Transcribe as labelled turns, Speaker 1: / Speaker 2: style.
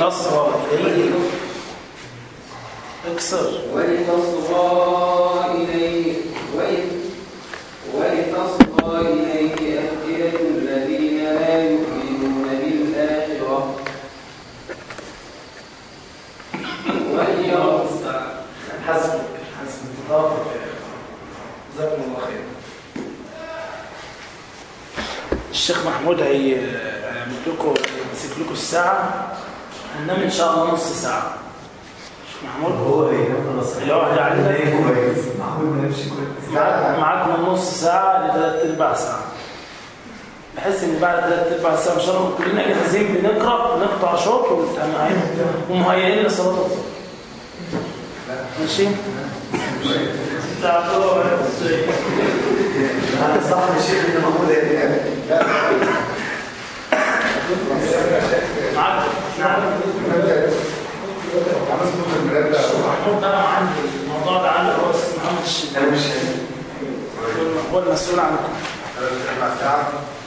Speaker 1: ولتصغى إليه اكسر
Speaker 2: ولتصغى إليه ول- ولتصغى إليه أفئدة الذين لا يؤمنون بالآخرة وليروا
Speaker 1: حسبك حسبك تضافر جزاكم الله خير الشيخ محمود هي هيعمل لكم يمسك لكم الساعة هننام إن شاء الله نص ساعة الشيخ محمود
Speaker 3: هو هينام خلاص
Speaker 1: اللي هو هيعلم.
Speaker 3: هينام كويس محمود ما نمشي كويس
Speaker 1: معاك- معاك من نص ساعة لثلاث أرباع ساعة بحيث إن بعد ثلاث أرباع ساعة إن شاء الله كلنا جاهزين بنقرأ نقطع شوط ومهيئين ومهيئين لصلاة الظهر ماشي؟ تعالوا
Speaker 3: انا صاحب الشيخ اللي محمود هينام
Speaker 1: معاك نعم محمود ده أنا عندي الموضوع ده عندي هو أستاذ محمد الشيخ
Speaker 3: انا مش هينام
Speaker 1: هو المسؤول عنكم
Speaker 3: ساعة